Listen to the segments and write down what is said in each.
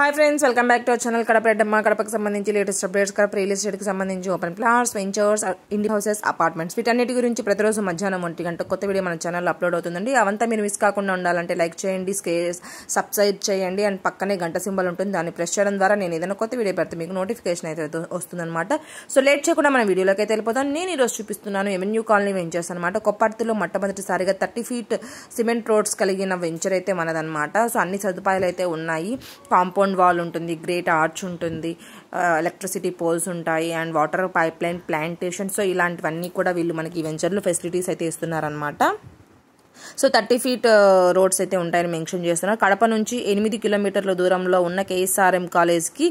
hi friends welcome back to our channel Kadapa Reddamma కడపకు సంబంధించి latest updates Kadapa real ఎస్టేట్కి సంబంధించి ఓపెన్ ప్లాట్స్ వెంచర్స్ ఇండి హౌసెస్ అపార్ట్మెంట్స్ వీటన్నిటి గురించి ప్రతిరోజు మధ్యాహ్నం ఒంటి గంట కొత్త వీడియో మన ఛానల్లో అప్లోడ్ అవుతుందండి అవంతా మీరు మిస్ కాకుండా ఉండాలంటే లైక్ చేయండి స్కే సబ్స్క్రైబ్ చేయండి అండ్ పక్కనే గంట సింబల్ ఉంటుంది దాన్ని ప్రెస్ చేయడం ద్వారా నేను ఏదైనా కొత్త వీడియో పెడితే మీకు నోటిఫికేషన్ అయితే వస్తుందన్నమాట సో లేట్ చేయకుండా మన వీడియోలోకి అయితే వెళ్ళిపోతాను నేను ఈరోజు చూపిస్తున్నాను ఎవెన్యూ కాలనీ వెంచర్స్ అనమాట కొప్పర్తిలో మొట్టమొదటిసారిగా థర్టీ ఫీట్ సిమెంట్ రోడ్స్ కలిగిన వెంచర్ అయితే మనదనమాట సో అన్ని సదుపాయాలు అయితే ఉన్నాయి కాంపౌండ్ వాల్ ఉంటుంది గ్రేట్ ఆర్చ్ ఉంటుంది ఎలక్ట్రిసిటీ పోల్స్ ఉంటాయి and water pipe line plantation so ఇలాంటివన్నీ కూడా వీళ్ళు మనకి ఈ వెంచర్లో ఫెసిలిటీస్ అయితే ఇస్తున్నారనమాట సో థర్టీ ఫీట్ రోడ్స్ అయితే ఉంటాయని మెన్షన్ చేస్తున్నారు కడప నుంచి ఎనిమిది కిలోమీటర్ల దూరంలో ఉన్న కేఎస్ఆర్ఎం కాలేజ్కి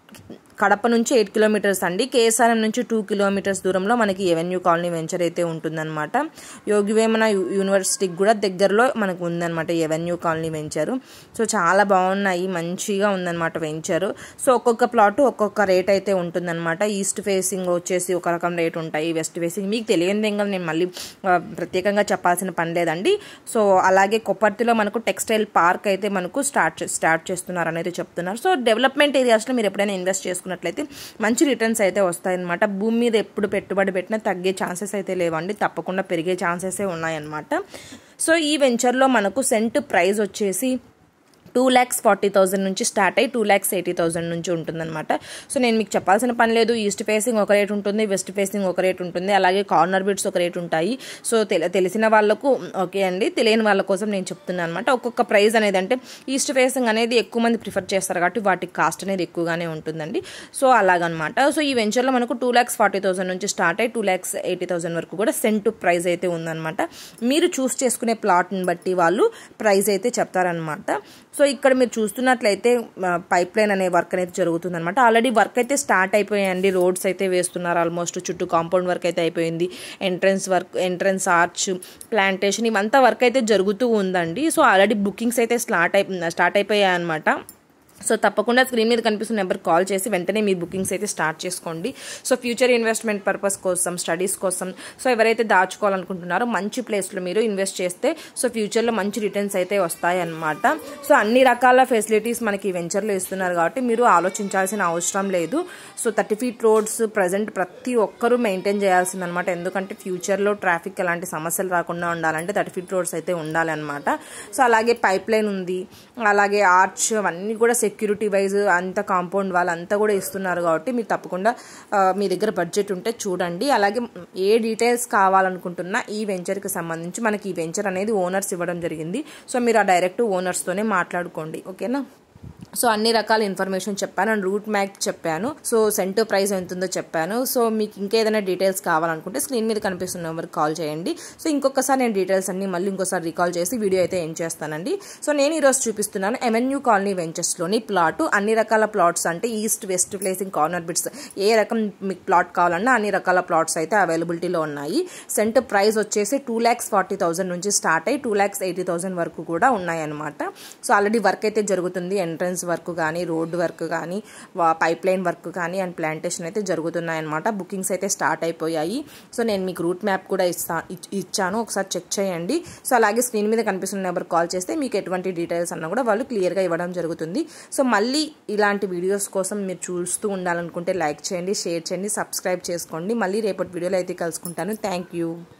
కడప నుంచి ఎయిట్ కిలోమీటర్స్ అండి కేఎస్ఆర్ఎం నుంచి టూ కిలోమీటర్స్ దూరంలో మనకి ఎవెన్యూ కాలనీ వెంచర్ అయితే ఉంటుందన్నమాట యోగివేమన యూనివర్సిటీకి కూడా దగ్గరలో మనకు ఉందన్నమాట ఎవెన్యూ కాలనీ వెంచరు సో చాలా బాగున్నాయి మంచిగా ఉందన్నమాట వెంచరు సో ఒక్కొక్క ప్లాట్ ఒక్కొక్క రేట్ అయితే ఉంటుందన్నమాట ఈస్ట్ ఫేసింగ్ వచ్చేసి ఒక రకం రేట్ ఉంటాయి వెస్ట్ ఫేసింగ్ మీకు తెలియని ఇంకా నేను మళ్ళీ ప్రత్యేకంగా చెప్పాల్సిన పని లేదండి సో అలాగే కొప్పర్తిలో మనకు టెక్స్టైల్ పార్క్ అయితే మనకు స్టార్ట్ స్టార్ట్ చేస్తున్నారు అనేది చెప్తున్నారు సో డెవలప్మెంట్ ఏరియాస్లో మీరు ఎప్పుడైనా ఇన్వెస్ట్ చేసుకున్నట్లయితే మంచి రిటర్న్స్ అయితే వస్తాయన్నమాట భూమి మీద ఎప్పుడు పెట్టుబడి పెట్టినా తగ్గే ఛాన్సెస్ అయితే లేవండి తప్పకుండా పెరిగే ఛాన్సెసే ఉన్నాయన్నమాట సో ఈ వెంచర్లో మనకు సెంట్ ప్రైస్ వచ్చేసి టూ ల్యాక్స్ ఫార్టీ థౌసండ్ నుంచి స్టార్ట్ అయ్యి టూ ల్యాక్స్ ఎయిటీ థౌసండ్ నుంచి ఉంటుందన్నమాట సో నేను మీకు చెప్పాల్సిన పని లేదు ఈస్ట్ ఫేసింగ్ ఒక రేట్ ఉంటుంది వెస్ట్ ఫేసింగ్ ఒక రేట్ ఉంటుంది అలాగే కార్నర్ బిట్స్ ఒక రేట్ ఉంటాయి సో తెలిసిన వాళ్ళకు ఓకే అండి తెలియని వాళ్ళ కోసం నేను చెప్తున్నాను అనమాట ఒక్కొక్క ప్రైస్ అనేది అంటే ఈస్ట్ ఫేసింగ్ అనేది ఎక్కువ మంది ప్రిఫర్ చేస్తారు కాబట్టి వాటికి కాస్ట్ అనేది ఎక్కువగానే ఉంటుందండి సో అలాగనమాట సో ఈ వెంచర్లో మనకు టూ ల్యాక్స్ ఫార్టీ థౌసండ్ నుంచి స్టార్ట్ అయ్యి టూ ల్యాక్స్ ఎయిటీ థౌసండ్ వరకు కూడా సెంట్ ప్రైస్ అయితే ఉందన్నమాట మీరు చూస్ చేసుకునే ప్లాట్ని బట్టి వాళ్ళు ప్రైస్ అయితే చెప్తారనమాట సో ఇక్కడ మీరు చూస్తున్నట్లయితే పైప్ లైన్ అనే వర్క్ అనేది జరుగుతుందన్నమాట ఆల్రెడీ వర్క్ అయితే స్టార్ట్ అయిపోయాయండి రోడ్స్ అయితే వేస్తున్నారు ఆల్మోస్ట్ చుట్టూ కాంపౌండ్ వర్క్ అయితే అయిపోయింది entrance work entrance arch plantation ఇవంతా వర్క్ అయితే జరుగుతూ ఉందండి సో ఆల్రెడీ బుకింగ్స్ అయితే స్టార్ట్ అయి స్టార్ట్ అయిపోయాయి అనమాట సో తప్పకుండా స్క్రీన్ మీద కనిపిస్తున్న నెంబర్ కాల్ చేసి వెంటనే మీ బుకింగ్స్ అయితే స్టార్ట్ చేసుకోండి సో ఫ్యూచర్ ఇన్వెస్ట్మెంట్ పర్పస్ కోసం స్టడీస్ కోసం సో ఎవరైతే దాచుకోవాలనుకుంటున్నారో మంచి ప్లేస్లో మీరు ఇన్వెస్ట్ చేస్తే సో ఫ్యూచర్లో మంచి రిటర్న్స్ అయితే వస్తాయి అన్నమాట సో అన్ని రకాల ఫెసిలిటీస్ మనకి వెంచర్లో ఇస్తున్నారు కాబట్టి మీరు ఆలోచించాల్సిన అవసరం లేదు so thirty feet roads present ప్రతి ఒక్కరూ మెయింటైన్ చేయాల్సిందనమాట ఎందుకంటే ఫ్యూచర్లో ట్రాఫిక్ ఎలాంటి సమస్యలు రాకుండా ఉండాలంటే థర్టీ ఫీట్ రోడ్స్ అయితే ఉండాలన్నమాట సో అలాగే పైప్ లైన్ ఉంది అలాగే ఆర్చ్ అవన్నీ కూడా సెక్యూరిటీ వైజ్ అంత కాంపౌండ్ వాళ్ళు అంతా కూడా ఇస్తున్నారు కాబట్టి మీరు తప్పకుండా మీ దగ్గర బడ్జెట్ ఉంటే చూడండి అలాగే ఏ డీటెయిల్స్ కావాలనుకుంటున్నా ఈ వెంచర్కి సంబంధించి మనకి ఈ వెంచర్ అనేది ఓనర్స్ ఇవ్వడం జరిగింది సో మీరు ఆ డైరెక్ట్ ఓనర్స్తోనే మాట్లాడుకోండి ఓకేనా సో అన్ని రకాల ఇన్ఫర్మేషన్ చెప్పాను అండ్ రూట్ మ్యాప్ చెప్పాను సో సెంటర్ ప్రైస్ ఎంత ఉందో చెప్పాను సో మీకు ఇంకేదైనా డీటెయిల్స్ కావాలనుకుంటే స్క్రీన్ మీద కనిపిస్తున్న నెంబర్కి కాల్ చేయండి సో ఇంకొకసారి నేను డీటెయిల్స్ అన్ని మళ్ళీ ఇంకోసారి రికాల్ చేసి వీడియో అయితే ఏం చేస్తానండి సో నేను ఈరోజు చూపిస్తున్నాను ఎవెన్యూ కాలనీ వెంచర్స్లోని ప్లాట్ అన్ని రకాల ప్లాట్స్ అంటే east west facing corner bits ఏ రకం మీకు ప్లాట్ కావాలన్నా అన్ని రకాల ప్లాట్స్ అయితే అవైలబిలిటీలో ఉన్నాయి సెంటర్ ప్రైస్ వచ్చేసి టూ ల్యాక్స్ ఫార్టీ థౌసండ్ నుంచి స్టార్ట్ అయ్యి టూ ల్యాక్స్ ఎయిటీ థౌసండ్ వరకు కూడా ఉన్నాయన్నమాట సో ఆల్రెడీ వర్క్ అయితే జరుగుతుంది ఎంట్రన్స్ వర్క్ కానీ రోడ్ వర్క్ కానీ పైప్ లైన్ వర్క్ కానీ అండ్ ప్లాంటేషన్ అయితే జరుగుతున్నాయి అనమాట బుకింగ్స్ అయితే స్టార్ట్ అయిపోయాయి సో నేను మీకు రూట్ మ్యాప్ కూడా ఇస్తా ఇచ్చాను ఒకసారి చెక్ చేయండి సో అలాగే స్క్రీన్ మీద కనిపిస్తున్న నెంబర్ కాల్ చేస్తే మీకు ఎటువంటి డీటెయిల్స్ అన్నా కూడా వాళ్ళు క్లియర్గా ఇవ్వడం జరుగుతుంది సో మళ్ళీ ఇలాంటి వీడియోస్ కోసం మీరు చూస్తూ ఉండాలనుకుంటే లైక్ చేయండి షేర్ చేయండి సబ్స్క్రైబ్ చేసుకోండి మళ్ళీ రేపటి వీడియోలో అయితే కలుసుకుంటాను థ్యాంక్ యూ